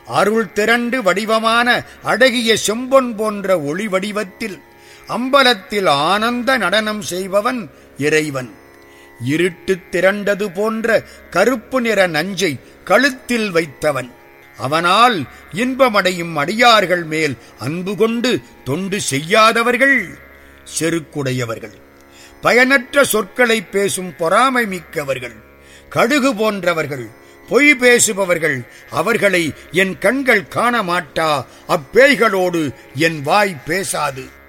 அருள் திரண்டு வடிவமான அழகிய செம்பொன் போன்ற ஒளி வடிவத்தில் அம்பலத்தில் ஆனந்த நடனம் செய்பவன் இறைவன் இருட்டு திரண்டது போன்ற கருப்பு நிற நஞ்சை கழுத்தில் வைத்தவன் அவனால் இன்பமடையும் அடியார்கள் மேல் அன்பு கொண்டு தொண்டு செய்யாதவர்கள் செருக்குடையவர்கள் பயனற்ற சொற்களை பேசும் பொறாமை மிக்கவர்கள் கடுகு போன்றவர்கள் பொய் பேசுபவர்கள் அவர்களை என் கண்கள் காண மாட்டா அப்பேய்களோடு என் வாய் பேசாது